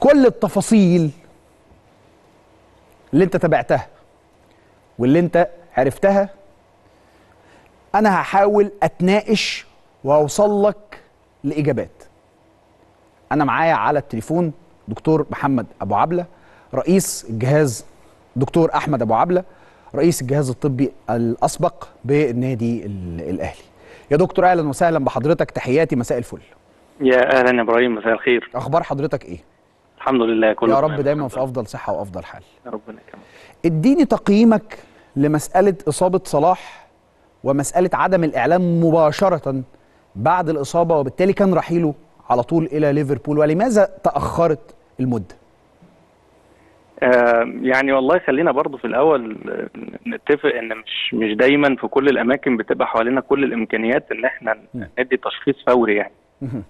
كل التفاصيل اللي انت تابعتها واللي انت عرفتها انا هحاول اتناقش واوصل لك لاجابات انا معايا على التليفون دكتور محمد ابو عبله رئيس الجهاز دكتور احمد ابو عبله رئيس الجهاز الطبي الاسبق بالنادي ال- الاهلي يا دكتور اهلا وسهلا بحضرتك تحياتي مساء الفل يا اهلا يا ابراهيم مساء الخير اخبار حضرتك ايه الحمد لله كله يا تمام. رب دايما في افضل صحه وافضل حال يا ربنا يكرمك اديني تقييمك لمساله اصابه صلاح ومساله عدم الاعلام مباشره بعد الاصابه وبالتالي كان رحيله على طول الى ليفربول ولماذا تاخرت المده آه يعني والله خلينا برضو في الاول آه، نتفق ان مش مش دايما في كل الاماكن بتبقى حوالينا كل الامكانيات ان احنا م. ندي تشخيص فوري يعني مهم.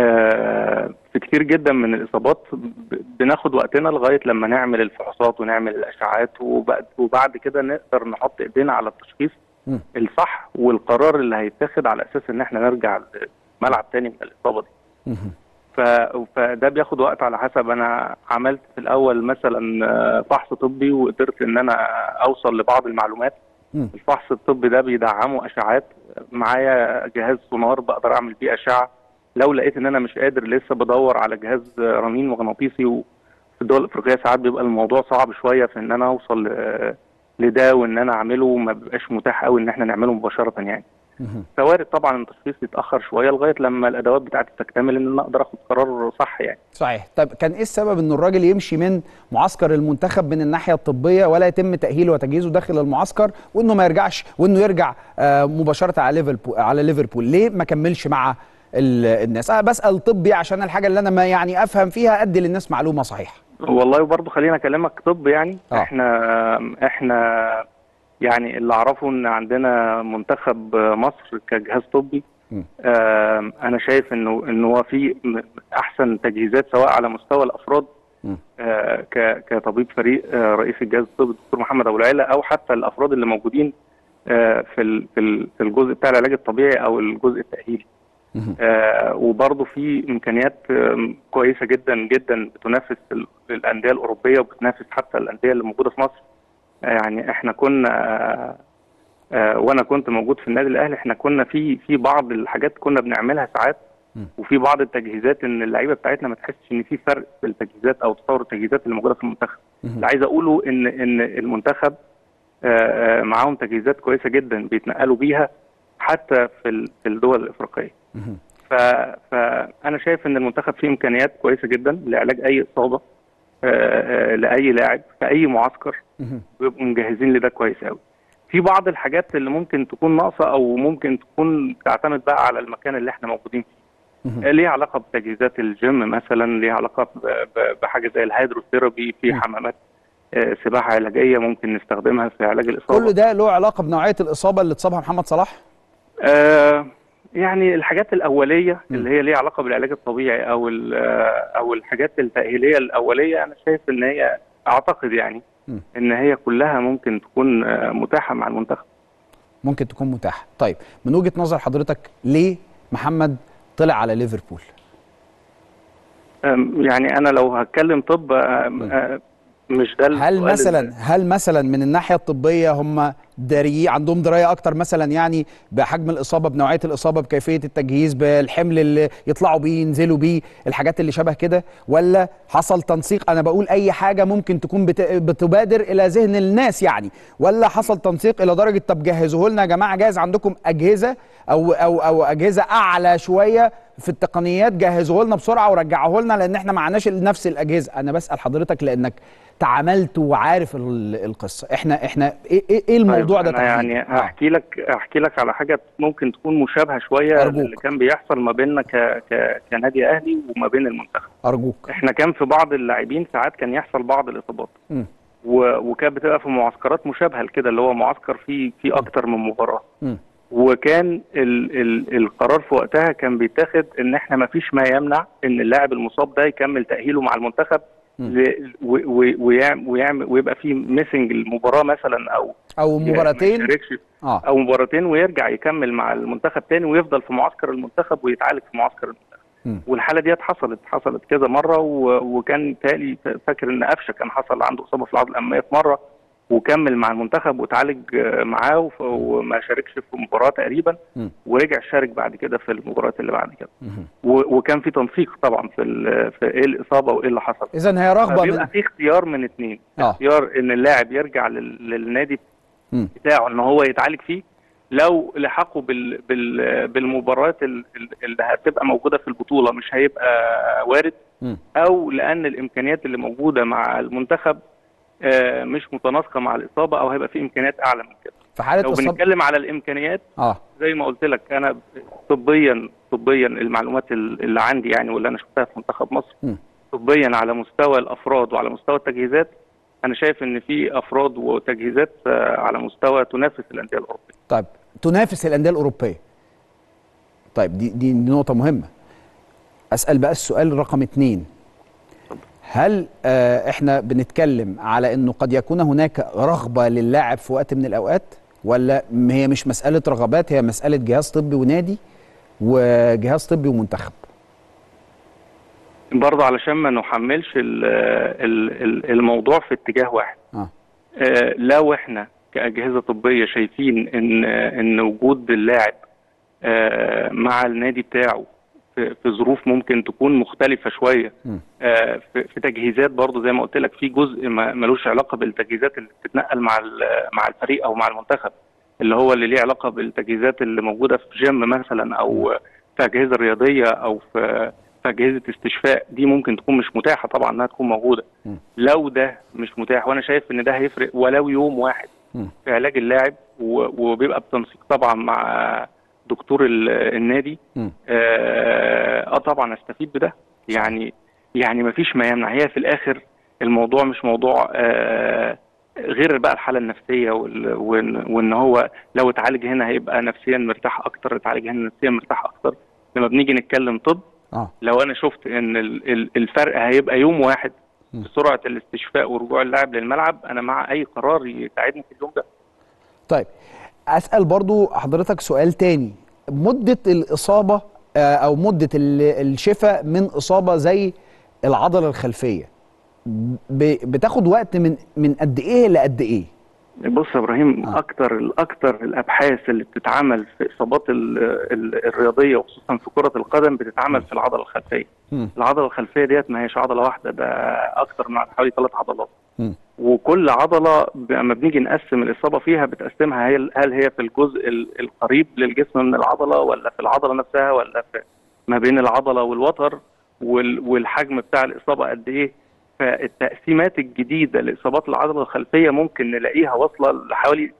آه في كتير جدا من الاصابات ب- بناخد وقتنا لغايه لما نعمل الفحوصات ونعمل الاشعاعات وبعد وبعد كده نقدر نحط ايدينا على التشخيص م. الصح والقرار اللي هيتاخد على اساس ان احنا نرجع لملعب تاني من الاصابه دي مهم. ف... فده بياخد وقت على حسب انا عملت في الاول مثلا آه، فحص طبي وقدرت ان انا اوصل لبعض المعلومات مم. الفحص الطبي ده بيدعمه اشعاعات معايا جهاز سونار بقدر اعمل بيه اشعه لو لقيت ان انا مش قادر لسه بدور على جهاز آه، رنين مغناطيسي وفي الدول الافريقيه ساعات بيبقى الموضوع صعب شويه في ان انا اوصل ل- لده وان انا اعمله ما بيبقاش متاح قوي ان احنا نعمله مباشره يعني مهم. فوارد طبعا التشخيص يتاخر شويه لغايه لما الادوات بتاعتي تكتمل ان انا اقدر اخد قرار صح يعني صحيح طيب كان ايه السبب ان الراجل يمشي من معسكر المنتخب من الناحيه الطبيه ولا يتم تاهيله وتجهيزه داخل المعسكر وانه ما يرجعش وانه يرجع آه، مباشره على ليفربول على ليفربول ليه ما كملش مع ال- الناس انا بسال طبي عشان الحاجه اللي انا ما يعني افهم فيها ادي للناس معلومه صحيحه والله برضه خلينا اكلمك طب يعني آه. احنا احنا يعني اللي اعرفه ان عندنا منتخب مصر كجهاز طبي م. آم، انا شايف انه انه هو في م- احسن تجهيزات سواء على مستوى الافراد م. آه، ك- كطبيب فريق آه، رئيس الجهاز الطبي الدكتور محمد ابو العلا او حتى الافراد اللي موجودين آه، في ال- في ال- في الجزء بتاع العلاج الطبيعي او الجزء التاهيلي مهم. آه وبرضه في امكانيات آم، كويسه جدا جدا بتنافس ال- الانديه الاوروبيه وبتنافس حتى الانديه اللي موجوده في مصر آه يعني احنا كنا آه آه وانا كنت موجود في النادي الاهلي احنا كنا في في بعض الحاجات كنا بنعملها ساعات م. وفي بعض التجهيزات ان اللعيبه بتاعتنا ما تحسش ان في فرق في التجهيزات او تطور التجهيزات اللي موجوده في المنتخب مهم. اللي عايز اقوله ان ان المنتخب آه، آه، معاهم تجهيزات كويسه جدا بيتنقلوا بيها حتى في ال- في الدول الافريقيه مهم. ف... فانا شايف ان المنتخب فيه امكانيات كويسه جدا لعلاج اي اصابه آه، آه، لاي لاعب في اي معسكر مهم. بيبقوا مجهزين لده كويس قوي في بعض الحاجات اللي ممكن تكون ناقصه او ممكن تكون تعتمد بقى على المكان اللي احنا موجودين فيه مهم. آه، ليها علاقه بتجهيزات الجيم مثلا ليها علاقه ب... ب... بحاجه زي الهيدروثيرابي في م. حمامات آه، سباحه علاجيه ممكن نستخدمها في علاج الاصابه كل ده له علاقه بنوعيه الاصابه اللي اتصابها محمد صلاح آه يعني الحاجات الأولية م. اللي هي ليها علاقة بالعلاج الطبيعي أو ال- آه، أو الحاجات التأهيلية الأولية أنا شايف إن هي أعتقد يعني م. إن هي كلها ممكن تكون آه، متاحة مع المنتخب. ممكن تكون متاحه طيب من وجهه نظر حضرتك ليه محمد طلع على ليفربول آم، يعني أنا لو هتكلم طب آم، آه، مش ده هل السؤال مثلا اللي- هل مثلا من الناحيه الطبيه هم داري عندهم درايه اكتر مثلا يعني بحجم الاصابه بنوعيه الاصابه بكيفيه التجهيز بالحمل اللي يطلعوا بيه ينزلوا بيه الحاجات اللي شبه كده ولا حصل تنسيق انا بقول اي حاجه ممكن تكون بت... بتبادر الى ذهن الناس يعني ولا حصل تنسيق الى درجه طب جهزوه لنا يا جماعه جاهز عندكم اجهزه او او او اجهزه اعلى شويه في التقنيات جهزوه لنا بسرعه ورجعوه لنا لان احنا معناش نفس الاجهزه انا بسال حضرتك لانك تعاملت وعارف ال- القصه احنا احنا ايه ايه إيه الموضوع طيب ده أنا تحديداً؟ يعني آه. هحكي لك هحكي لك على حاجة ممكن تكون مشابهة شوية أرجوك. اللي كان بيحصل ما بيننا ك... ك... كنادي أهلي وما بين المنتخب. ارجوك احنا كان في بعض اللاعبين ساعات كان يحصل بعض الاصابات مم. و- وكانت بتبقى في معسكرات مشابهه لكده اللي هو معسكر فيه فيه اكتر من مباراه مم. وكان ال ال القرار في وقتها كان بيتاخد ان احنا ما فيش ما يمنع ان اللاعب المصاب ده يكمل تاهيله مع المنتخب مم. ل- و- و- ويعم- ويعمل ويبقى في ميسنج المباراه مثلا او او ما مباراتين يشاركش اه او مباراتين ويرجع يكمل مع المنتخب تاني ويفضل في معسكر المنتخب ويتعالج في معسكر المنتخب مم. والحاله ديت حصلت حصلت كذا مره و- وكان تالي فاكر ان قفشه كان حصل عنده اصابه في العضله الاماميه في مره وكمل مع المنتخب وتعالج آه، معاه وف- وما شاركش في مباراه تقريبا مم. ورجع شارك بعد كده في المباريات اللي بعد كده مهم. و- وكان في تنسيق طبعا في ال- في ايه الاصابه وايه اللي حصل اذا هي رغبه بيبقى من في اختيار من اتنين اه اختيار ان اللاعب يرجع لل- للنادي مم. بتاعه ان هو يتعالج فيه لو لحقه بال بال بالمباريات ال- ال- اللي هتبقى موجوده في البطوله مش هيبقى وارد مم. او لان الامكانيات اللي موجوده مع المنتخب آه، مش متناسقه مع الاصابه او هيبقى في امكانيات اعلى من كده في حاله لو اصابه بنتكلم على الامكانيات اه زي ما قلت لك انا طبيا طبيا المعلومات ال- اللي عندي يعني واللي انا شفتها في منتخب مصر مم. طبيا على مستوى الافراد وعلى مستوى التجهيزات انا شايف ان في افراد وتجهيزات آه، على مستوى تنافس الانديه الاوروبيه طيب تنافس الانديه الاوروبيه طيب دي دي دي نقطه مهمه اسال بقى السؤال رقم اتنين هل آه احنا بنتكلم على انه قد يكون هناك رغبه للاعب في وقت من الاوقات ولا م- هي مش مساله رغبات هي مساله جهاز طبي ونادي وجهاز طبي ومنتخب برضه علشان ما نحملش ال- ال- ال- الموضوع في اتجاه واحد اه آه، لو احنا كاجهزه طبيه شايفين ان ان وجود اللاعب آه، مع النادي بتاعه في في ظروف ممكن تكون مختلفه شويه مم. آه، في في تجهيزات برضه زي ما قلت لك في جزء ما- ملوش علاقه بالتجهيزات اللي بتتنقل مع ال- مع الفريق او مع المنتخب اللي هو اللي ليه علاقه بالتجهيزات اللي موجوده في جيم مثلا او في اجهزه رياضيه او في في اجهزه استشفاء دي ممكن تكون مش متاحه طبعا انها تكون موجوده مم. لو ده مش متاح وانا شايف ان ده هيفرق ولو يوم واحد مم. في علاج اللاعب و- وبيبقى بتنسيق طبعا مع دكتور ال- النادي مم. اه آه طبعا استفيد بده يعني يعني ما فيش ما يمنع هي في الاخر الموضوع مش موضوع آه غير بقى الحاله النفسيه وال- وان وان هو لو اتعالج هنا هيبقى نفسيا مرتاح اكتر اتعالج هنا نفسيا مرتاح اكتر لما بنيجي نتكلم طب اه لو انا شفت ان ال- ال- الفرق هيبقى يوم واحد م. في سرعه الاستشفاء ورجوع اللاعب للملعب انا مع اي قرار يساعدني في اليوم ده طيب اسال برضو حضرتك سؤال تاني مده الاصابه آه، او مده ال- الشفاء من اصابه زي العضله الخلفيه ب- بتاخد وقت من من قد ايه لقد ايه بص يا ابراهيم آه. اكتر الاكتر الابحاث اللي بتتعمل في اصابات ال- ال- الرياضيه وخصوصا في كره القدم بتتعمل في العضله الخلفيه مم. العضله الخلفيه ديت ما هيش عضله واحده ده اكتر من حوالي ثلاث عضلات مم. وكل عضله لما بنيجي نقسم الاصابه فيها بتقسمها هل هل هي في الجزء ال- القريب للجسم من العضله ولا في العضله نفسها ولا في ما بين العضله والوتر وال- والحجم بتاع الاصابه قد ايه فالتقسيمات الجديده لاصابات العضله الخلفيه ممكن نلاقيها واصله لحوالي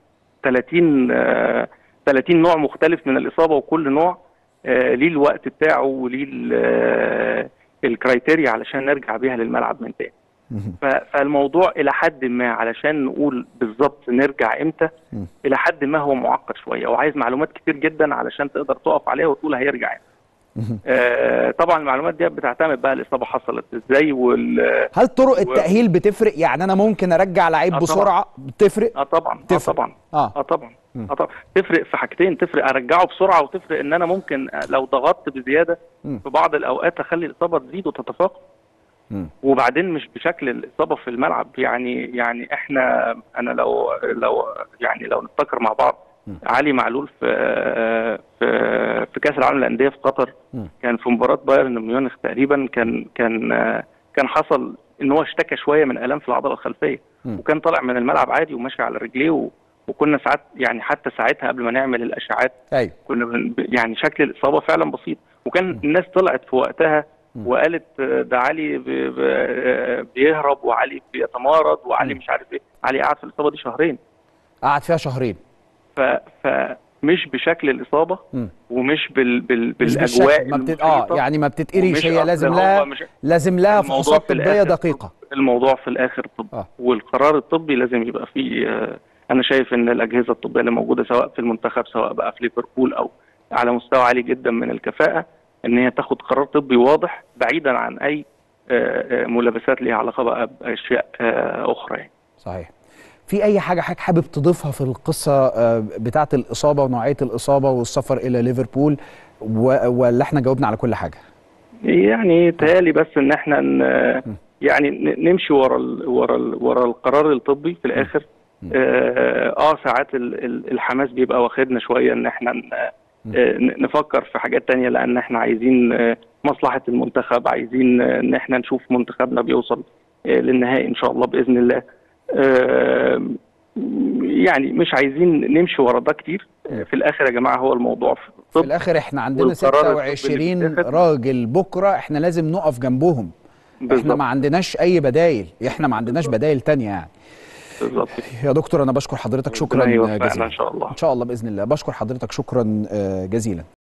30 آه، 30 نوع مختلف من الاصابه وكل نوع آه، ليه الوقت بتاعه وليه ال- آه، الكرايتيريا علشان نرجع بيها للملعب من تاني مم. ف- فالموضوع الى حد ما علشان نقول بالظبط نرجع امتى مم. الى حد ما هو معقد شويه وعايز معلومات كتير جدا علشان تقدر تقف عليها وتقول هيرجع امتى مم. آه طبعا المعلومات دي بتعتمد بقى الاصابه حصلت ازاي وال هل طرق و- التاهيل بتفرق يعني انا ممكن ارجع لعيب آه طبعاً. بسرعه بتفرق اه طبعا اه تفرق. طبعا اه اه طبعا مم. اه طبعا تفرق في حاجتين تفرق ارجعه بسرعه وتفرق ان انا ممكن لو ضغطت بزياده مم. في بعض الاوقات اخلي الاصابه تزيد وتتفاقم مم. وبعدين مش بشكل الاصابه في الملعب يعني يعني احنا انا لو لو يعني لو نفتكر مع بعض م. علي معلول في في في كاس العالم للانديه في قطر م. كان في مباراه بايرن ميونخ تقريبا كان كان كان حصل ان هو اشتكى شويه من الام في العضله الخلفيه م. وكان طالع من الملعب عادي وماشي على رجليه و وكنا ساعات يعني حتى ساعتها قبل ما نعمل الاشعاعات ايوه كنا بن- يعني شكل الاصابه فعلا بسيط وكان الناس طلعت في وقتها م. وقالت آه، ده علي بي- بي- بيهرب وعلي بيتمارض وعلي م. مش عارف ايه علي قعد في الاصابه دي شهرين قعد فيها شهرين ف فمش بشكل الاصابه مم. ومش بال بال مش بالاجواء بالشكل ما بتت... اه المحيطة، يعني ما بتتقريش ومش هي أصل لازم هو لها مش- لازم لها الموضوع فحوصات في طبيه الآخر دقيقه الموضوع في الاخر طب آه. والقرار الطبي لازم يبقى فيه آه، انا شايف ان الاجهزه الطبيه اللي موجوده سواء في المنتخب سواء بقى في ليفربول او على مستوى عالي جدا من الكفاءه ان هي تاخد قرار طبي واضح بعيدا عن اي آه، آه، ملابسات ليها علاقه بقى باشياء آه، اخرى يعني. صحيح في اي حاجه حضرتك حابب تضيفها في القصه آه، بتاعه الاصابه ونوعيه الاصابه والسفر الى ليفربول و- ولا احنا جاوبنا على كل حاجه يعني تهيألي بس ان احنا ن- يعني ن- نمشي ورا ال ورا ال ورا القرار الطبي في الاخر اه آه، ساعات ال- ال- الحماس بيبقى واخدنا شويه ان احنا ن- آه، ن- نفكر في حاجات تانية لان احنا عايزين آه، مصلحه المنتخب عايزين آه، ان احنا نشوف منتخبنا بيوصل آه، للنهائي ان شاء الله باذن الله آه، يعني مش عايزين نمشي ورا ده كتير آه، في الاخر يا جماعه هو الموضوع في في الطب الاخر احنا عندنا والقرار الطبي اللي 26 بيتاخد. راجل بكره احنا لازم نقف جنبهم احنا بالظبط ما عندناش اي بدايل احنا ما عندناش بدايل تانية يعني بالظبط يا دكتور انا بشكر حضرتك شكرا ربنا يوفقنا جزيلا ان شاء الله ان شاء الله باذن الله بشكر حضرتك شكرا آه، جزيلا